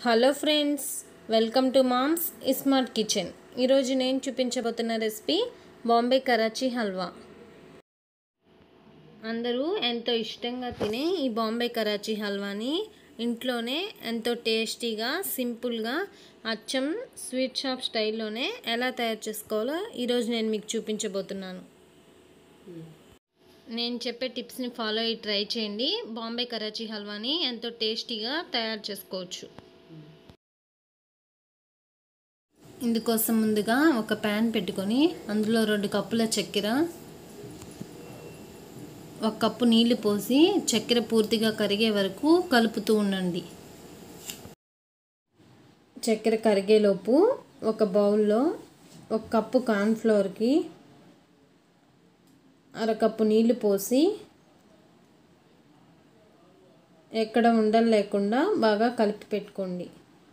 hello friends welcome to moms smart kitchen ఈరోజు నేను చూపించబోతున్న రెసిపీ బాంబే కరాచీ హల్వా అందరూ ఎంతో ఇష్టంగా తినే ఈ బాంబే కరాచీ హల్వాని ఇంట్లోనే ఎంతో టేస్టీగా సింపుల్గా అచ్చం స్వీట్ షాప్ స్టైల్లోనే ఎలా తయారు చేసుకోవాలో ఈరోజు నేను మీకు చూపించబోతున్నాను నేను చెప్పే టిప్స్ని ఫాలో అయ్యి ట్రై చేయండి బాంబే కరాచీ హల్వాని ఎంతో టేస్టీగా తయారు చేసుకోవచ్చు ఇందుకోసం ముందుగా ఒక ప్యాన్ పెట్టుకొని అందులో రెండు కప్పుల చక్కెర ఒక కప్పు నీళ్లు పోసి చక్కెర పూర్తిగా కరిగే వరకు కలుపుతూ ఉండండి చక్కెర కరిగేలోపు ఒక బౌల్లో ఒక కప్పు కార్న్ఫ్లోర్కి అరకప్పు నీళ్లు పోసి ఎక్కడ ఉండలు లేకుండా బాగా కలిపి పెట్టుకోండి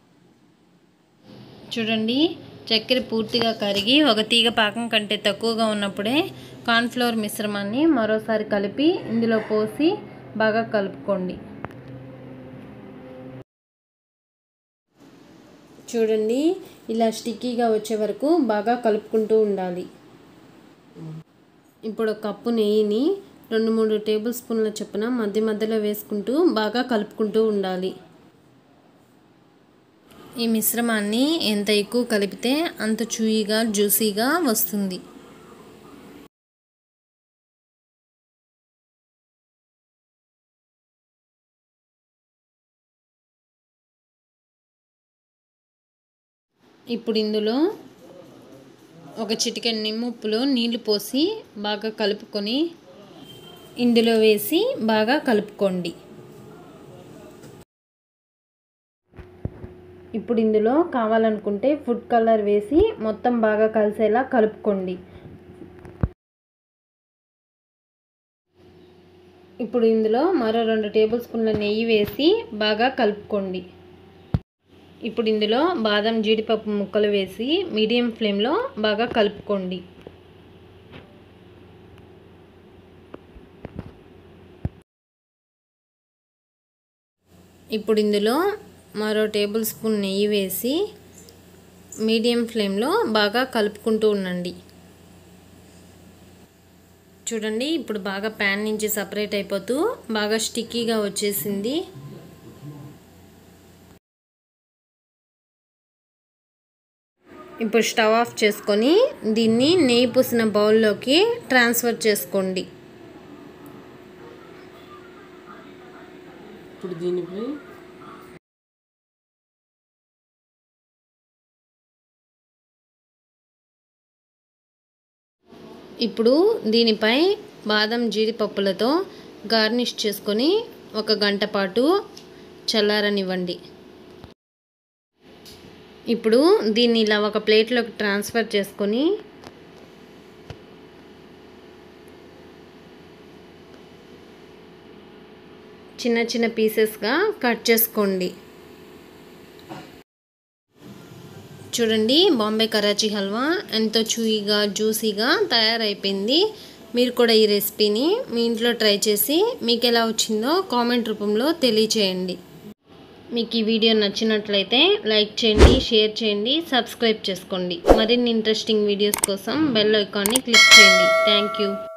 చూడండి చక్కెర పూర్తిగా కరిగి ఒక తీగ పాకం కంటే తక్కువగా ఉన్నప్పుడే కార్న్ఫ్లోర్ మిశ్రమాన్ని మరోసారి కలిపి ఇందులో పోసి బాగా కలుపుకోండి చూడండి ఇలా స్టిక్కీగా వచ్చే వరకు బాగా కలుపుకుంటూ ఉండాలి ఇప్పుడు ఒక కప్పు నెయ్యిని రెండు మూడు టేబుల్ స్పూన్ల చొప్పున మధ్య మధ్యలో వేసుకుంటూ బాగా కలుపుకుంటూ ఉండాలి ఈ మిశ్రమాన్ని ఎంత ఎక్కువ కలిపితే అంత చూయిగా జ్యూసీగా వస్తుంది ఇప్పుడు ఇందులో ఒక చిటికెన్ నిమ్ముప్పులో నీళ్లు పోసి బాగా కలుపుకొని ఇందులో వేసి బాగా కలుపుకోండి ఇప్పుడు ఇందులో కావాలనుకుంటే ఫుడ్ కలర్ వేసి మొత్తం బాగా కలిసేలా కలుపుకోండి ఇప్పుడు ఇందులో మరో రెండు టేబుల్ స్పూన్ల నెయ్యి వేసి బాగా కలుపుకోండి ఇప్పుడు ఇందులో బాదం జీడిపప్పు ముక్కలు వేసి మీడియం ఫ్లేమ్లో బాగా కలుపుకోండి ఇప్పుడు ఇందులో మరో టేబుల్ స్పూన్ నెయ్యి వేసి మీడియం ఫ్లేమ్లో బాగా కలుపుకుంటూ ఉండండి చూడండి ఇప్పుడు బాగా ప్యాన్ నుంచి సపరేట్ అయిపోతూ బాగా స్టిక్కీగా వచ్చేసింది ఇప్పుడు స్టవ్ ఆఫ్ చేసుకొని దీన్ని నెయ్యి పూసిన బౌల్లోకి ట్రాన్స్ఫర్ చేసుకోండి ఇప్పుడు దీనిపై ఇప్పుడు దీనిపై బాదం జీడిపప్పులతో గార్నిష్ చేసుకొని ఒక గంట పాటు చల్లారనివ్వండి ఇప్పుడు దీన్ని ఇలా ఒక ప్లేట్లోకి ట్రాన్స్ఫర్ చేసుకొని చిన్న చిన్న పీసెస్గా కట్ చేసుకోండి చూడండి బాంబే కరాచీ హల్వా ఎంతో చూయిగా జ్యూసీగా తయారైపోయింది మీరు కూడా ఈ రెసిపీని మీ ఇంట్లో ట్రై చేసి మీకు ఎలా వచ్చిందో కామెంట్ రూపంలో తెలియచేయండి మీకు ఈ వీడియో నచ్చినట్లయితే లైక్ చేయండి షేర్ చేయండి సబ్స్క్రైబ్ చేసుకోండి మరిన్ని ఇంట్రెస్టింగ్ వీడియోస్ కోసం బెల్ ఐకాన్ని క్లిక్ చేయండి థ్యాంక్ యూ